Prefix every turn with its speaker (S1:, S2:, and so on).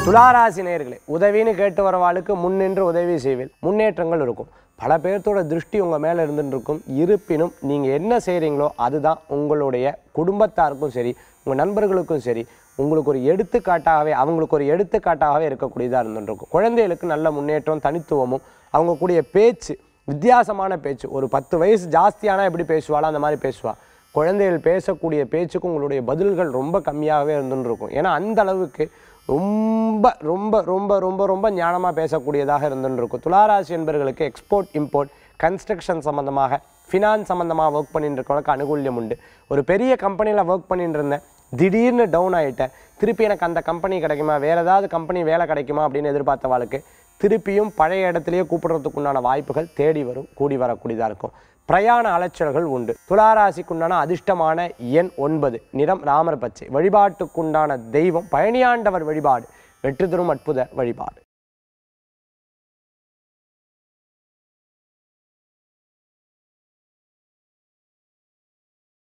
S1: துளாராசி நேயர்களே உதவின்னு கேட்டு வரவாளுக்கு முன்னின்று உதவி செய்வேன் முன்னேற்றங்கள் இருக்கும் பல பேர்த்தோட திருஷ்டி உங்கள் மேலே இருந்துட்டு இருக்கும் இருப்பினும் நீங்கள் என்ன செய்கிறீங்களோ அதுதான் உங்களுடைய குடும்பத்தாருக்கும் சரி உங்கள் நண்பர்களுக்கும் சரி உங்களுக்கு ஒரு எடுத்துக்காட்டாகவே அவங்களுக்கு ஒரு எடுத்துக்காட்டாகவே இருக்கக்கூடியதாக இருந்துருக்கும் குழந்தைகளுக்கு நல்ல முன்னேற்றம் தனித்துவமும் அவங்க கூடிய பேச்சு வித்தியாசமான பேச்சு ஒரு பத்து வயசு ஜாஸ்தியானா எப்படி பேசுவாளோ அந்த மாதிரி பேசுவா குழந்தைகள் பேசக்கூடிய பேச்சுக்கு உங்களுடைய பதில்கள் ரொம்ப கம்மியாகவே இருந்துன்னு இருக்கும் ஏன்னா அந்த அளவுக்கு ரொம்ப ரொம்ப ரொம்ப ரொம்ப ரொம்ப ஞானமாக பேசக்கூடியதாக இருந்துன்னு இருக்கும் துளாராசி என்பவர்களுக்கு எக்ஸ்போர்ட் இம்போர்ட் கன்ஸ்ட்ரக்ஷன் சம்மந்தமாக ஃபினான்ஸ் சம்மந்தமாக ஒர்க் பண்ணிட்டு இருக்கவங்களுக்கு அனுகூல்யம் உண்டு ஒரு பெரிய கம்பெனியில் ஒர்க் பண்ணிட்டு இருந்தேன் திடீர்னு டவுன் ஆகிட்டேன் திருப்பி எனக்கு அந்த கம்பெனி கிடைக்குமா வேறு ஏதாவது கம்பெனி வேலை கிடைக்குமா அப்படின்னு எதிர்பார்த்த வாழ்க்கை திருப்பியும் பழைய இடத்துலையே கூப்பிடுறதுக்கு உண்டான வாய்ப்புகள் தேடி வரும் கூடி வரக்கூடியதாக இருக்கும் பிரயாண அலைச்சல்கள் உண்டு துளாராசிக்குண்டான அதிர்ஷ்டமான எண் ஒன்பது நிறம் ராமர் பச்சை வழிபாட்டுக்குண்டான தெய்வம் பழனியாண்டவர் வழிபாடு வெற்றி தரும் அற்புத வழிபாடு